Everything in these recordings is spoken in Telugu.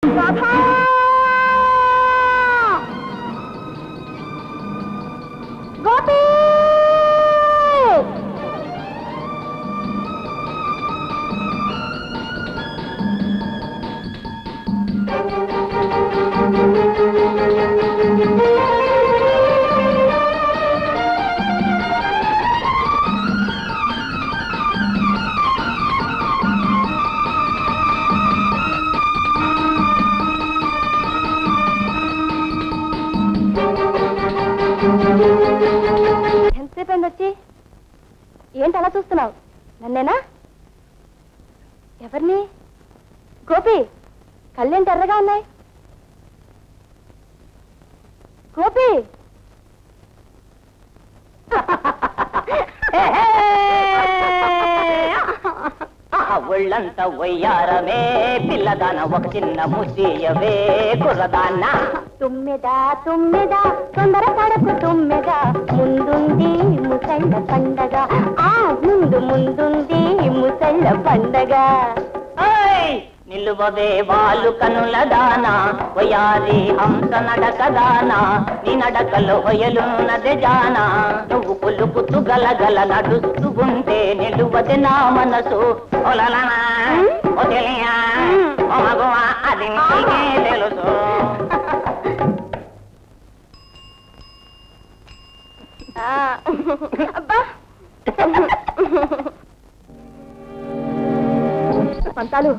రాధా గోపి ఎంతసేపు అయింది వచ్చి ఏంటి అలా చూస్తున్నావు నన్నేనా ఎవరిని గోపి కళ్ళేంటి ఎర్రగా ఉన్నాయి గోపి ఒళ్ళంత వయ్యారమే పిల్లదాన ఒక చిన్న ముసియవే కుర్రదాన్న తుమ్మెదా తుమ్మెదా తొందర పడకు తుమ్మెదా ముందుంది ముసళ్ళ పండగ ఆ ముందు ముందుంది ముసళ్ళ పండగ ఓయ్! నిలువవే వాళ్ళు కనుల దానా వయారి హంస నడక దానా నీ నడకలో హొయలున్నది జానా నువ్వు కొలుపుతూ గలగల నడుస్తూ ఉంటే నిలువది నా మనసు ఒలలనా ఓ తెలియా ఓ మగువా అది నీకే తెలుసు ఆ, అబ్బా పంతాలు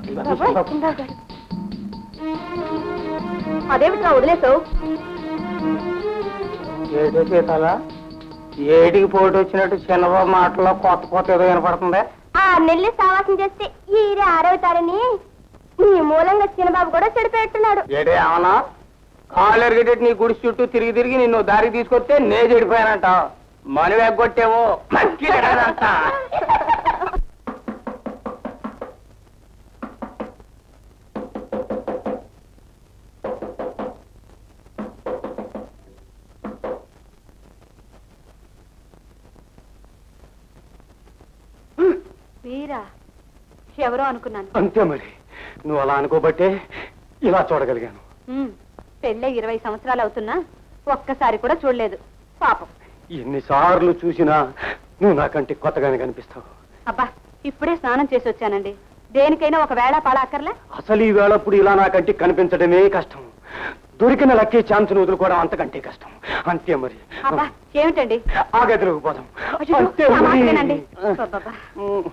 అదేమిట్రా వదిలేసావు ఏదో సీతాల ఏడికి పోటీ వచ్చినట్టు చిన్నబాబు మాటలో కొత్త కొత్త ఏదో వినపడుతుంది ఆ నెల్లి సావాసం చేస్తే ఈరే ఆరవుతారని నీ మూలంగా చిన్నబాబు కూడా చెడిపోయేట్టున్నాడు ఏడే ఏమన్నా కాళ్ళు ఎరిగేటట్టు నీ గుడి చుట్టూ తిరిగి తిరిగి నిన్ను దారికి తీసుకొస్తే నే చెడిపోయానంట మనువు ఎగ్గొట్టేవో మక్కిలేదంతా వీరా ఎవరో అనుకున్నాను అంతే మరి నువ్వు అలా అనుకోబట్టే ఇలా చూడగలిగాను ఉమ్, పెళ్ళై ఇరవై సంవత్సరాలు అవుతున్నా ఒక్కసారి కూడా చూడలేదు పాపం ఎన్నిసార్లు చూసినా నువ్వు నాకంటే కొత్తగానే కనిపిస్తావు అబ్బా ఇప్పుడే స్నానం చేసి వచ్చానండి దేనికైనా ఒక వేళ పాల అక్కర్లే అసలు ఈ వేళప్పుడు ఇలా నాకంటే కనిపించడమే కష్టం దొరికిన లక్కీ ఛాన్స్ వదులుకోవడం అంతకంటే కష్టం అంతే మరి అబ్బా ఏమిటండి ఆ గదిలోకి పోదాం అయ్యో, అంతే నా మాట మరి. వినండి. అబ్బబ్బా. ఉమ్.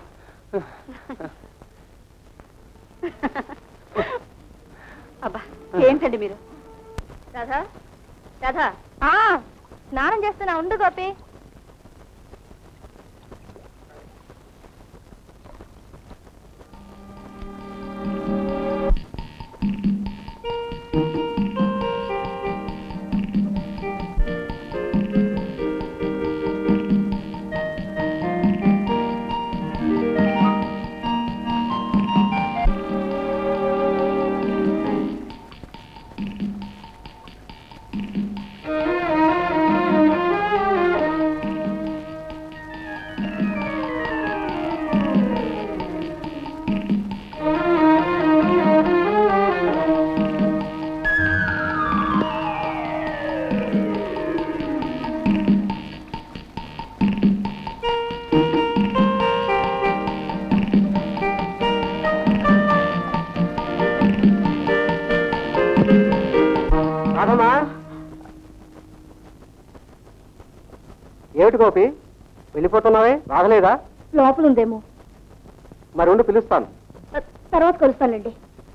అబ్బా ఏంటండి మీరు రాధా రాధా ఆ, స్నానం చేస్తున్నా ఉండు గోపి రాధమ్మా ఏమిటి గోపి వెళ్ళిపోతున్నావే రాగలేదా లోపల ఉందేమో మరి ఉండి పిలుస్తాను తర్వాత కలుస్తానండి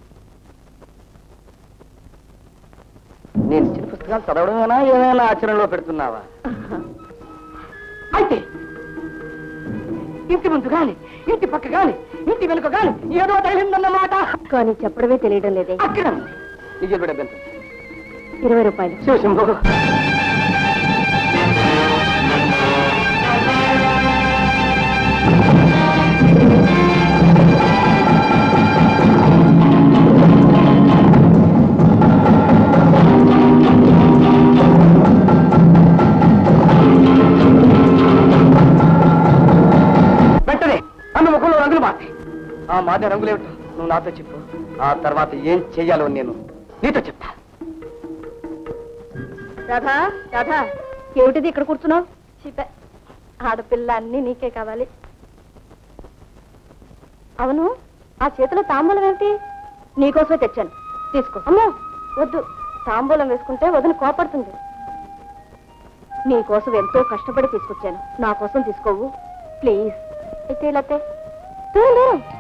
నేను ఇచ్చిన పుస్తకాలు చదవడమేనా ఏమైనా ఆచరణలో పెడుతున్నావా అయితే ఇంటి ముందు గాని ఇంటి పక్క గాని ఇంటి వెనుక గాని ఏదో తగిలిందన్నమాట కానీ చెప్పడమే తెలియడం లేదే అక్కడ నిజం బిడ్డ ఇరవై రూపాయలు శివశంభు వెంటనే అన్న ముఖంలో రంగులు మార్చి ఆ మాదే రంగులేమిటో నువ్వు నాతో చెప్పు ఆ తర్వాత ఏం చెయ్యాలో నేను నీతో చెప్తా రాధా రాధా ఏమిటిది ఇక్కడ కూర్చున్నావు చెప్పే ఆడపిల్ల అన్ని నీకే కావాలి అవును ఆ చేతిలో తాంబూలం ఏంటి నీకోసమే తెచ్చాను తీసుకో అమ్మో వద్దు తాంబూలం వేసుకుంటే వదిన కోపడుతుంది నీకోసం ఎంతో కష్టపడి తీసుకొచ్చాను నా కోసం తీసుకోవు ప్లీజ్ అయితే ఇలా తే. దూరం, దూరం.